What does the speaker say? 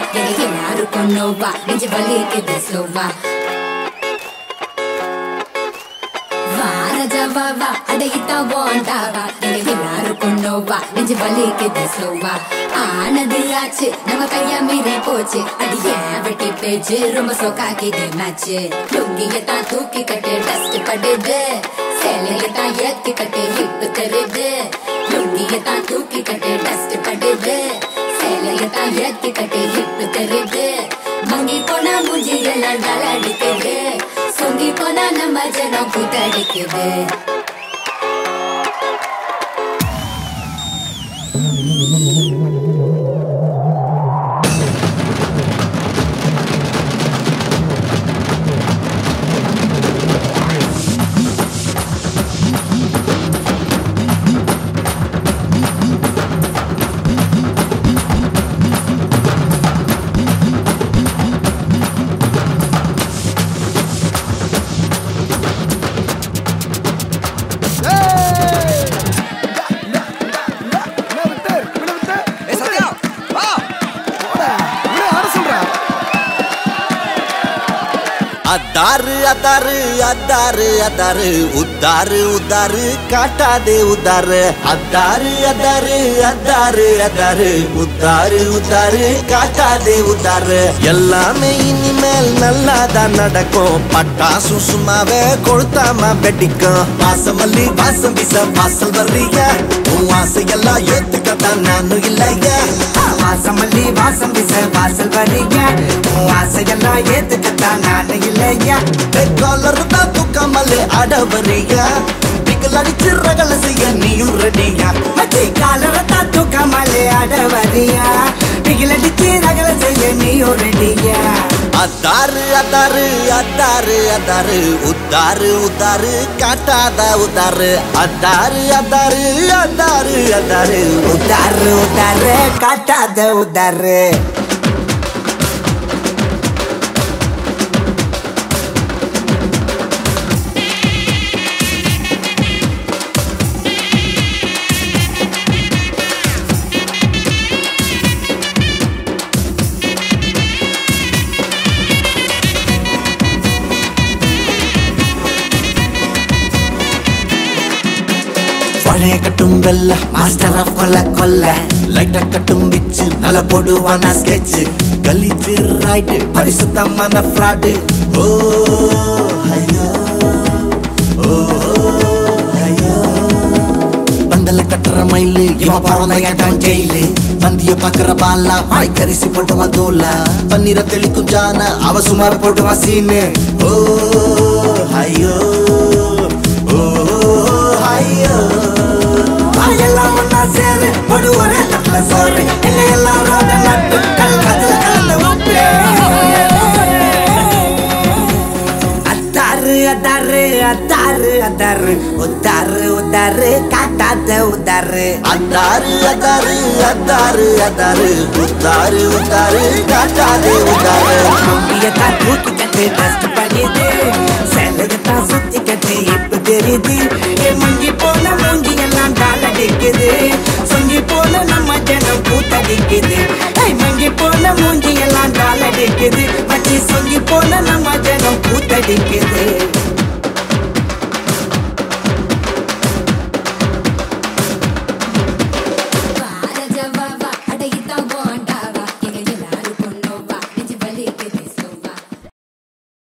எனக்கு எல்லாருக்கும் நோவா நெஞ்சு வலிக்குது ஸ்லோவா வாரஜவா வா அடையிட்டா வாண்டாவா எனக்கு எல்லாருக்கும் நோவா நெஞ்சு வலிக்குது ஸ்லோவா ஆனது ஆச்சு நம்ம கையா மீறி போச்சு அது ஏன் வெட்டி பேச்சு ரொம்ப சோக்காக்கிது மேட்ச் லுங்கிய தான் தூக்கி கட்டு டஸ்ட் படுது சேலைய தான் ஏத்தி கட்டு ஹிப் தருது லுங்கிய தான் தூக்கி கட்டு டஸ்ட் படுது சேலைய தான் ஏத்தி கட்டு ஹிப் தருது மங்கி போனா மூஞ்சி எல்லாம் டல் அடிக்குது சொங்கி போனா நம்ம ஜனம் கூத்தடிக்குது ஏய் சத்யா வா அத்தாரு அத்தாரு அத்தாரு அத்தாரு உத்தாரு உத்தாரு காட்டாதே உத்தாரு அத்தாரு அத்தாரு அத்தாரு அத்தாரு உத்தாரு உத்தாரு காட்டாதே உத்தாரு எல்லாமே இனிமேல் நல்லாதான் நடக்கும் பட்டாசு சும்மாவே கொளுத்தாம வெடிக்கும் வாசமல்லி வாசம் வீச வாசல் வர்றீங்க உன் ஆசையெல்லாம் ஏத்துக்கத்தான் நானும் இல்லையா வாசமல்லி வாசம் வீச வாசல் வரீங்க உன் ஆசையெல்லாம் ஏத்துக்கத்தான் நானு இல்லையா காலர் தான் தூக்காமலே அடவறியா பிக்கல் அடிச்சு ரகல செய்ய நீயும் ரெடியா மச்சி காலரத்தா தூக்கமாலே அட வரியா பிகிலடிச்சு ரகல செய்ய நீ ரெடியா அத்தாரு அத்தாரு அத்தாரு அத்தாரு உத்தாரு உத்தாரு காட்டாத உத்தாரு அத்தாரு அத்தாரு அத்தாரு அத்தாரு உதாரு உதாரு காட்டாத உதாரு பழைய கட்டும் வெல்ல மாஸ்டர் ஆஃப் கொல்ல கொல்ல லைட்ட கட்டும் விச்சு நல்ல போடுவான ஸ்கெட்ச் கலிச்சு ரைட்டு பரிசுத்தமான ஃப்ராடு ஓ ஐயோ ஓ ஐயோ பந்தல கட்டுற மயிலு இவன் பறந்த ஏட்டான் ஜெயிலு பந்திய பாக்குற பாலா வாய் கரிசி போட்டுவான் தோலா பன்னீர தெளிக்கும் ஜான அவ சுமார் போட்டுவான் சீனு ஓ ஐயோ ஓ ஐயோ எல்லாம் ஒன்னா சேரு ஒரு ஒரே தட்டுல சோறு இல்லை எல்லாம் ரோட நட்டு கல் கதில கலந்து உப்பு அத்தாரு அத்தாரு அத்தாரு அத்தாரு உத்தாரு உத்தாரு காட்டாத உத்தாரு அத்தாரு அத்தாரு அத்தாரு அத்தாரு உத்தாரு உத்தாரு காட்டாதே உத்தாரு நம்பியத்தான் தூக்கி கட்டு டஸ்ட் பண்ணிது சேலையத்தான் சுத்தி கட்டு இப்ப தெரியுது ஏ மங்கி போன மூஞ்சி எல்லாம் டால் அடிக்குது சொங்கி போன நம்ம ஜனம் கூத்தடிக்குது ஏய் மங்கி போன மூஞ்சி எல்லாம் டால் அடிக்குது மச்சி சொங்கி போன நம்ம ஜனம் கூத்த